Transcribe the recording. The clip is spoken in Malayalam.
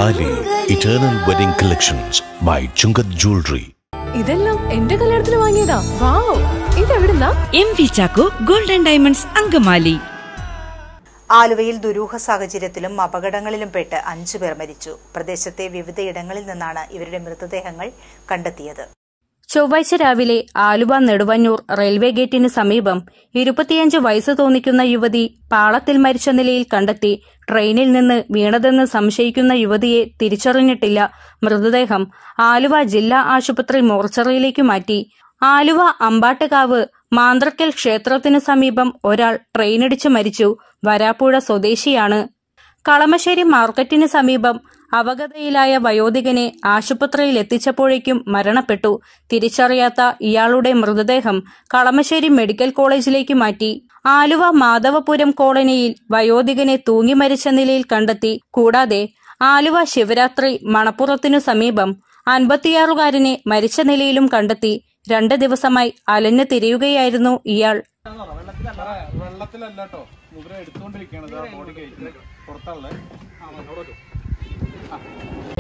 താലി eternal wedding collections by Chungath jewellery ഇതെല്ലാം എന്റെ കല്യാണത്തിന് വാങ്ങിയതാ വാവ് ഇതെവിടുന്നാ M V Chacko golden diamonds Angamaly ആലുവയിൽ ദുരൂഹ സാഹചര്യത്തിലും അപകടങ്ങളിലും പെട്ട് അഞ്ചു പേർ മരിച്ചു പ്രദേശത്തെ വിവിധയിടങ്ങളിൽ നിന്നാണ് ഇവരുടെ മൃതദേഹങ്ങൾ കണ്ടെത്തിയത് ചൊവ്വാഴ്ച രാവിലെ ആലുവ നെടുവന്നൂർ റെയിൽവേ ഗേറ്റിന് സമീപം ഇരുപത്തിയഞ്ച് വയസ്സ് തോന്നിക്കുന്ന യുവതി പാളത്തിൽ മരിച്ച നിലയിൽ കണ്ടെത്തി ട്രെയിനിൽ നിന്ന് വീണതെന്ന് സംശയിക്കുന്ന യുവതിയെ തിരിച്ചറിഞ്ഞിട്ടില്ല മൃതദേഹം ആലുവ ജില്ലാ ആശുപത്രി മോർച്ചറിയിലേക്ക് മാറ്റി ആലുവ അമ്പാട്ടുകാവ് മാന്ത്രക്കൽ ക്ഷേത്രത്തിനു സമീപം ഒരാൾ ട്രെയിനിടിച്ച് മരിച്ചു വരാപ്പുഴ സ്വദേശിയാണ് കളമശ്ശേരി മാർക്കറ്റിന് സമീപം അവഗതയിലായ വയോധികനെ ആശുപത്രിയിൽ എത്തിച്ചപ്പോഴേക്കും മരണപ്പെട്ടു തിരിച്ചറിയാത്ത ഇയാളുടെ മൃതദേഹം കളമശ്ശേരി മെഡിക്കൽ കോളേജിലേക്ക് മാറ്റി ആലുവ മാധവപുരം കോളനിയിൽ വയോധികനെ തൂങ്ങി മരിച്ച നിലയിൽ കണ്ടെത്തി കൂടാതെ ആലുവ ശിവരാത്രി മണപ്പുറത്തിനു സമീപം അൻപത്തിയാറുകാരനെ മരിച്ച നിലയിലും കണ്ടെത്തി രണ്ട് ദിവസമായി അലഞ്ഞു തിരിയുകയായിരുന്നു ഇയാൾ വെള്ളത്തിലല്ല കേട്ടോ മുദ്ര എടുത്തുകൊണ്ടിരിക്കുകയാണ് ബോഡി കയറ്റി പുറത്തുള്ള